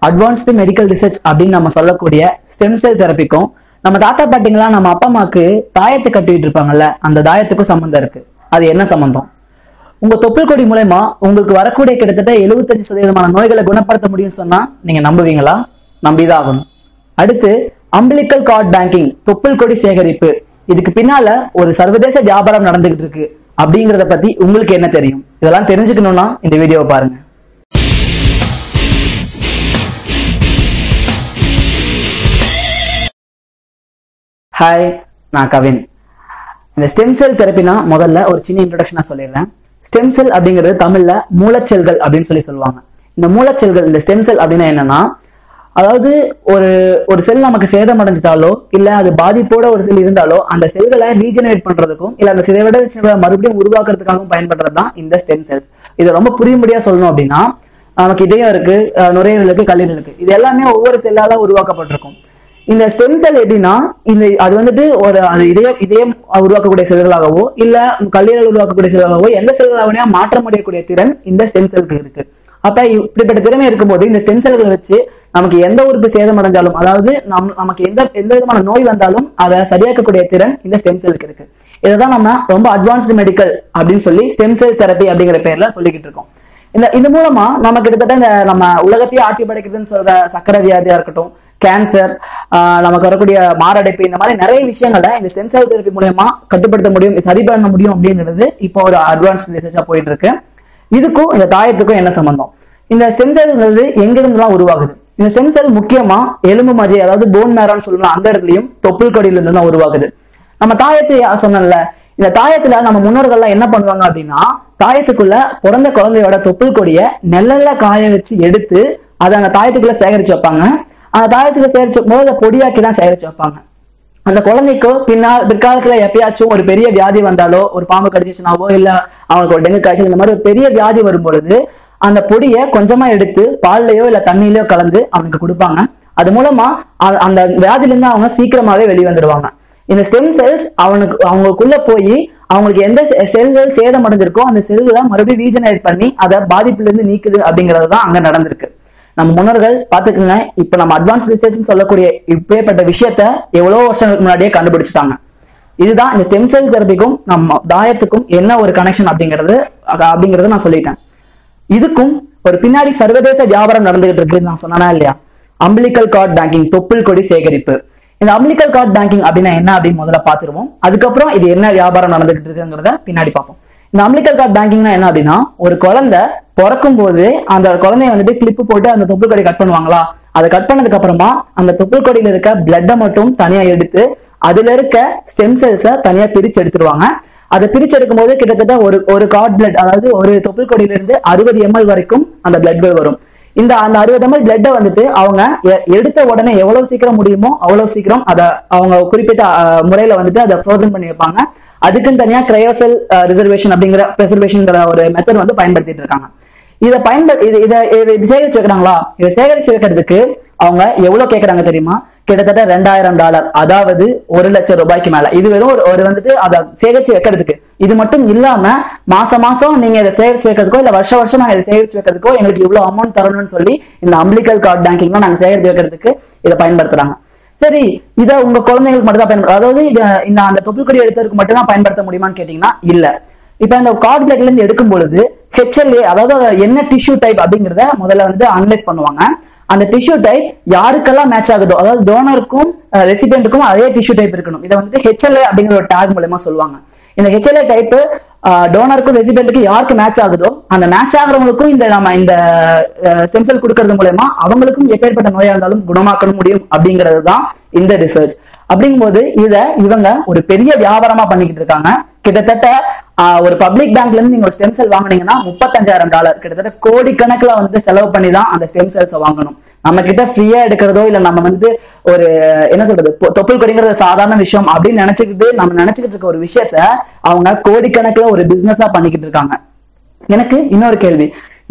advanced medical research அப்படின்னு நம்ம சொல்லக்கூடிய ஸ்டெம் செல் தெரப்பிக்கும் நம்ம தாத்தா பாட்டிங்களாம் நம்ம அப்பா அம்மாக்கு தாயத்தை கட்டிட்டு இருப்பாங்கல்ல அந்த தாயத்துக்கும் சம்மந்தம் இருக்கு அது என்ன சம்பந்தம் உங்க தொப்புள் கொடி மூலயமா உங்களுக்கு வரக்கூடிய கிட்டத்தட்ட எழுபத்தஞ்சு சதவீதமான நோய்களை குணப்படுத்த முடியும்னு சொன்னா நீங்க நம்புவீங்களா நம்பிதான் ஆகணும் அடுத்து அம்பிளிக்கல் கார்ட் பேங்கிங் தொப்புள் கொடி சேகரிப்பு இதுக்கு பின்னால ஒரு சர்வதேச வியாபாரம் நடந்துகிட்டு இருக்கு அப்படிங்கறத பத்தி உங்களுக்கு என்ன தெரியும் இதெல்லாம் தெரிஞ்சுக்கணும்னா இந்த வீடியோவை பாருங்க ஹாய் நான் கவின் இந்த ஸ்டெம் செல் தெரப்பினா முதல்ல ஒரு சின்ன இன்ட்ரடக்ஷனா சொல்லிடுறேன் ஸ்டெம் செல் அப்படிங்கிறது தமிழ்ல மூலச்செல்கள் அப்படின்னு சொல்லி சொல்லுவாங்க இந்த மூலச்செல்கள் இந்த ஸ்டெம் செல் அப்படின்னா என்னன்னா அதாவது ஒரு ஒரு செல் நமக்கு சேதம் அடைஞ்சிட்டாலோ இல்ல அது பாதிப்போட ஒரு செல் இருந்தாலோ அந்த செல்களை ரீஜெனரேட் பண்றதுக்கும் இல்ல அந்த சிதைவிட செல்களை மறுபடியும் உருவாக்குறதுக்காகவும் பயன்படுறது தான் இந்த ஸ்டெம் செல்ஸ் இதை ரொம்ப புரியும்படியா சொல்லணும் அப்படின்னா நமக்கு இதயம் இருக்கு அஹ் நுரையீரல் இருக்கு கல்லீரல் இருக்கு இது எல்லாமே ஒவ்வொரு செல்லால உருவாக்கப்பட்டிருக்கும் இந்த ஸ்டெம் செல் எப்படின்னா இந்த அது வந்துட்டு ஒரு அது இதயம் இதயம் உருவாக்கக்கூடிய செல்களாகவோ இல்ல கல்லீரல் உருவாக்கக்கூடிய செல்களாகவோ எந்த செல்களாகவே மாற்ற முடியக்கூடிய திறன் இந்த ஸ்டெம் செல்க்கு இருக்கு அப்ப இப்படிப்பட்ட திறமை இருக்கும்போது இந்த ஸ்டெம் செல்களை வச்சு நமக்கு எந்த உறுப்பு சேதம் அடைஞ்சாலும் அதாவது நம் நமக்கு எந்த எந்த விதமான நோய் வந்தாலும் அதை சரியாக்கக்கூடிய திறன் இந்த ஸ்டெம் செல்க்கு இருக்கு இதைதான் நம்ம ரொம்ப அட்வான்ஸ்டு மெடிக்கல் அப்படின்னு சொல்லி ஸ்டெம் செல் தெரப்பி அப்படிங்கிற பேர்ல சொல்லிக்கிட்டு இருக்கோம் இந்த இது மூலமா நம்ம கிட்டத்தட்ட இந்த நம்ம உலகத்தையே ஆட்டி படைக்குதுன்னு சொல்ற சக்கரை வியாதியா இருக்கட்டும் கேன்சர் நமக்கு வரக்கூடிய மாரடைப்பு இந்த மாதிரி நிறைய விஷயங்களை இந்த ஸ்டெம் செல் தெரப்பி மூலயமா கட்டுப்படுத்த முடியும் சரி பண்ண முடியும் அப்படிங்கிறது இப்போ ஒரு அட்வான்ஸ் ரிசர்ச்சா போயிட்டு இருக்கு இதுக்கும் இந்த தாயத்துக்கும் என்ன சம்பந்தம் இந்த ஸ்டெம் செல்ங்கிறது எங்கிருந்துலாம் உருவாகுது இந்த ஸ்டெம் செல் முக்கியமா எலும்பு மஜை அதாவது போன் மேரான்னு சொல்லுவோம் அந்த இடத்துலயும் தொப்புள் கொடியில இருந்து தான் உருவாகுது நம்ம தாயத்தை சொன்னல இந்த தாயத்துல நம்ம முன்னோர்கள்லாம் என்ன பண்ணுவாங்க அப்படின்னா தாயத்துக்குள்ள பிறந்த குழந்தையோட தொப்புள் கொடிய நெல்லல்ல காய வச்சு எடுத்து அதை அந்த தாயத்துக்குள்ள சேகரிச்சு வைப்பாங்க அந்த தாயத்துக்குள்ள சேகரிச்சு போது அதை பொடியாக்கி தான் சேகரிச்சு வைப்பாங்க அந்த குழந்தைக்கு பின்னால் பிற்காலத்துல எப்பயாச்சும் ஒரு பெரிய வியாதி வந்தாலோ ஒரு பாம்பு கடிச்சிச்சுனாவோ இல்ல அவனுக்கு ஒரு டெங்கு காய்ச்சல் இந்த மாதிரி ஒரு பெரிய வியாதி வரும் பொழுது அந்த பொடியை கொஞ்சமா எடுத்து பால்லயோ இல்ல தண்ணியிலயோ கலந்து அவனுக்கு கொடுப்பாங்க அது மூலமா அ- அந்த வியாதியிலிருந்து அவங்க சீக்கிரமாவே வெளியே வந்துடுவாங்க இந்த ஸ்டெம் செல்ஸ் அவனுக்கு அவங்களுக்குள்ள போய் அவங்களுக்கு எந்த செ- செல்கள் சேதம் அடைஞ்சிருக்கோ அந்த செல்களை மறுபடியும் ரீஜெனரேட் பண்ணி அதை பாதிப்புல இருந்து நீக்குது அப்படிங்கிறது தான் அங்க நடந்திருக்கு நம்ம முன்னோர்கள் பாத்துக்கோங்க இப்ப நம்ம அட்வான்ஸ் ரிசர்ச் சொல்லக்கூடிய இப்பேற்பட்ட விஷயத்த எவ்வளவு வருஷங்களுக்கு முன்னாடியே கண்டுபிடிச்சிட்டாங்க இதுதான் இந்த ஸ்டெம் செல் தெரப்பிக்கும் நம்ம தாயத்துக்கும் என்ன ஒரு கனெக்ஷன் அப்படிங்கிறது அ- அப்படிங்கறத நான் சொல்லிட்டேன் இதுக்கும் ஒரு பின்னாடி சர்வதேச வியாபாரம் நடந்துகிட்டு இருக்குன்னு நான் சொன்னா இல்லையா அம்பிளிக்கல் கார்ட் பேங்கிங் தொப்புள் கொடி சேகரிப்பு இந்த அம்பிளிக்கல் கார்ட் பேங்கிங் அப்படின்னா என்ன அப்படின்னு முதல்ல பாத்துருவோம் அதுக்கப்புறம் இது என்ன வியாபாரம் நடந்துகிட்டு இருக்குங்கிறத பின்னாடி பார்ப்போம் இந்த அம்பிளிக்கல் கார்ட் பேங்கிங்னா என்ன அப்படின்னா ஒரு குழந்தை பிறக்கும் போது அந்த குழந்தைய வந்துட்டு கிளிப்பு போட்டு அந்த தொப்புள் கொடி கட் பண்ணுவாங்களா அதை கட் பண்ணதுக்கு அப்புறமா அந்த தொப்புள் கொடியில இருக்க பிளட்டை மட்டும் தனியா எடுத்து அதுல இருக்க ஸ்டெம் செல்ஸை தனியா பிரிச்சு எடுத்துருவாங்க அதை பிரிச்சு எடுக்கும் போது கிட்டத்தட்ட ஒரு ஒரு கார்ட் பிளட் அதாவது ஒரு தொப்புள் கொடியில இருந்து அறுபது எம்எல் வரைக்கும் அந்த பிளட்கள் வரும் இந்த அந்த அறுபது எம்எல் பிளட்டை வந்துட்டு அவங்க எ- எடுத்த உடனே எவ்வளவு சீக்கிரம் முடியுமோ அவ்வளவு சீக்கிரம் அதை அவங்க குறிப்பிட்ட அஹ், முறையில வந்துட்டு அதை ஃப்ரோசன் பண்ணி வைப்பாங்க அதுக்குன்னு தனியா கிரையோசெல் ரிசர்வேஷன் அப்படிங்கிற ப்ரெசர்வேஷன்ங்கிற ஒரு மெத்தட் வந்து பயன்படுத்திட்டு இருக்காங்க இதை பயன்படு இது இதை இதை இது சேகரிச்சு வைக்கிறாங்களா இதை சேகரிச்சு வைக்கிறதுக்கு அவங்க எவ்வளவு கேக்குறாங்க தெரியுமா கிட்டத்தட்ட ரெண்டாயிரம் டாலர் அதாவது ஒரு லட்சம் ரூபாய்க்கு மேல இது வெறும் ஒரு ஒரு வந்துட்டு அதை சேகரிச்சு வைக்கிறதுக்கு இது மட்டும் இல்லாம மாசம் மாசம் நீங்க இதை சேகரிச்சு வைக்கிறதுக்கோ இல்ல வருஷம் வருஷம் நாங்க இதை சேகரிச்சு வைக்கிறதுக்கோ எங்களுக்கு இவ்வளவு அமௌண்ட் தரணும்னு சொல்லி இந்த அம்பிளிக்கல் கார்டு பேங்கிங்லாம் நாங்க சேகரிச்சு வைக்கிறதுக்கு இதை பயன்படுத்துறாங்க சரி இதை உங்க குழந்தைங்களுக்கு மட்டும் தான் பயன்படுத்த அதாவது இத இந்த அந்த தொப்புள்கொடி எடுத்ததுக்கு மட்டும் தான் பயன்படுத்த முடியுமான்னு கேட்டீங்கன்னா இல்ல இப்ப இந்த கார்டு பிளட்ல இருந்து எடுக்கும் பொழுது ஹெச்எல்ஏ அதாவது அது என்ன டிஷ்யூ டைப் அப்படிங்கறத முதல்ல வந்து அனலைஸ் பண்ணுவாங்க அந்த டிஷ்யூ டைப் யாருக்கெல்லாம் மேட்ச் ஆகுதோ அதாவது டோனருக்கும் ரெசிபியன்ட்டுக்கும் அதே டிஷ்யூ டைப் இருக்கணும் இதை வந்து ஹெச்எல்ஏ அப்படிங்கிற ஒரு டேக் மூலமா சொல்லுவாங்க இந்த ஹெச்எல்ஏ டைப் டோனருக்கும் ரெசிபியன்ட்டுக்கும் யாருக்கு மேட்ச் ஆகுதோ அந்த மேட்ச் ஆகுறவங்களுக்கும் இந்த நம்ம இந்த ஸ்டெம் செல் கொடுக்கறது மூலயமா அவங்களுக்கும் எப்பேற்பட்ட நோயா இருந்தாலும் குணமாக்க முடியும் அப்படிங்கிறது தான் இந்த ரிசர்ச் அப்படிங்கும்போது இத இவங்க ஒரு பெரிய வியாபாரமா பண்ணிக்கிட்டு இருக்காங்க கிட்டத்தட்ட ஆஹ், ஒரு பப்ளிக் பேங்க்ல இருந்து நீங்க ஒரு ஸ்டெம் செல் வாங்குனீங்கன்னா முப்பத்தஞ்சாயிரம் டாலர் கிட்டத்தட்ட கோடிக்கணக்குல வந்துட்டு செலவு பண்ணி தான் அந்த ஸ்டெம் செல்ஸ் வாங்கணும் நம்ம கிட்ட ஃப்ரீயா எடுக்கிறதோ இல்ல நம்ம வந்து ஒரு என்ன சொல்றது பொ- தொப்புள் கொடிங்கிறது சாதாரண விஷயம் அப்படின்னு நினைச்சுக்கிட்டு நம்ம நினைச்சுக்கிட்டு இருக்க ஒரு விஷயத்த அவங்க கோடிக்கணக்குல ஒரு பிசினஸா பண்ணிக்கிட்டு இருக்காங்க எனக்கு இன்னொரு கேள்வி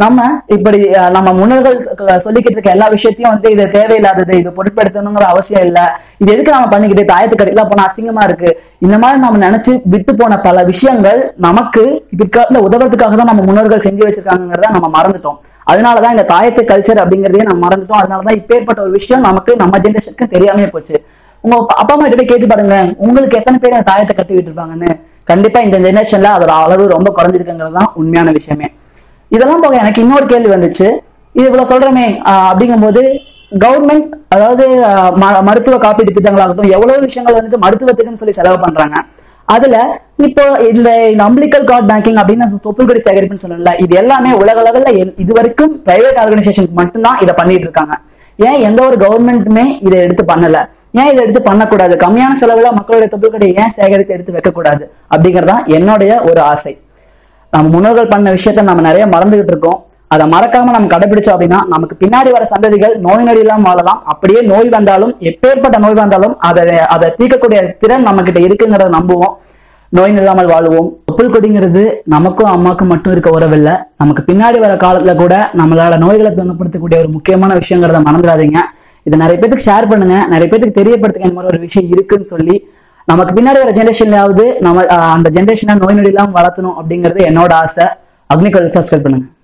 நம்ம இப்படி அஹ், நம்ம முன்னோர்கள் சொல்லிக்கிட்டு இருக்க எல்லா விஷயத்தையும் வந்து இது தேவையில்லாதது இது பொருட்படுத்தணுங்கிற அவசியம் இல்ல இது எதுக்கு நம்ம பண்ணிக்கிட்டு தாயத்து கடையில போனா அசிங்கமா இருக்கு இந்த மாதிரி நம்ம நினைச்சு விட்டு போன பல விஷயங்கள் நமக்கு பிற்காலத்துல உதவுறதுக்காக தான் நம்ம முன்னோர்கள் செஞ்சு வச்சிருக்காங்கிறத நம்ம மறந்துட்டோம் அதனாலதான் இந்த தாயத்து கல்ச்சர் அப்படிங்கறதையே நம்ம மறந்துட்டோம் அதனாலதான் இப்பேற்பட்ட ஒரு விஷயம் நமக்கு நம்ம ஜென்ரேஷனுக்கு தெரியாமே போச்சு உங்க அப்பா அம்மா கிட்ட போய் கேட்டு பாருங்க உங்களுக்கு எத்தனை பேர் அந்த தாயத்தை கட்டி விட்டுருப்பாங்கன்னு கண்டிப்பா இந்த ஜெனரேஷன்ல அதோட அளவு ரொம்ப குறைஞ்சிருக்குங்கிறது தான் உண்மையான விஷயமே இதெல்லாம் போக எனக்கு இன்னொரு கேள்வி வந்துச்சு இது இவ்வளவு சொல்றமே ஆஹ் அப்படிங்கும்போது கவர்மெண்ட் அதாவது ஆஹ் ம- மருத்துவ காப்பீடு திட்டங்களாகட்டும் எவ்வளவு விஷயங்கள் வந்துட்டு மருத்துவத்துக்குன்னு சொல்லி செலவு பண்றாங்க அதுல இப்போ இந்த அம்பிளிக்கல் கார்டு பேங்கிங் அப்படின்னு தொப்புள் கொடி சேகரிப்புன்னு சொல்லல இது எல்லாமே உலக அளவில் இது வரைக்கும் பிரைவேட் ஆர்கனைசேஷனுக்கு மட்டும்தான் இதை பண்ணிட்டு இருக்காங்க ஏன் எந்த ஒரு கவர்மெண்ட்டுமே இதை எடுத்து பண்ணல ஏன் இதை எடுத்து பண்ணக்கூடாது கம்மியான செலவுல மக்களுடைய தொப்புள் கொடியை ஏன் சேகரித்து எடுத்து வைக்கக்கூடாது அப்படிங்கறதுதான் என்னுடைய ஒரு ஆசை நம்ம முன்னோர்கள் பண்ண விஷயத்த நம்ம நிறைய மறந்துகிட்டு இருக்கோம் அதை மறக்காம நம்ம கடைபிடிச்சோம் அப்படின்னா நமக்கு பின்னாடி வர சந்ததிகள் நோய் நொடி இல்லாம வாழலாம் அப்படியே நோய் வந்தாலும் எப்பேற்பட்ட நோய் வந்தாலும் அதை அதை தீர்க்கக்கூடிய திறன் நம்ம கிட்ட இருக்குங்கிறத நம்புவோம் நோய் இல்லாமல் வாழுவோம் தொப்புள் கொடிங்கிறது நமக்கும் அம்மாக்கும் மட்டும் இருக்க உறவில்லை நமக்கு பின்னாடி வர காலத்துல கூட நம்மளோட நோய்களை துணப்படுத்தக்கூடிய ஒரு முக்கியமான விஷயங்கிறத மறந்துடாதீங்க இதை நிறைய பேத்துக்கு ஷேர் பண்ணுங்க நிறைய பேத்துக்கு தெரியப்படுத்துங்க இந்த மாதிரி ஒரு விஷயம் இருக்குன்னு சொல்லி நமக்கு பின்னாடி வர ஜென்ரேஷன்லயாவது நம்ம ஆஹ், அந்த ஜென்ரேஷனை நோய் நொடி இல்லாம வளர்த்தணும் அப்படிங்கிறது என்னோட ஆசை அக்னிகல் சப்ஸ்கிரைப் பண்ணுங்க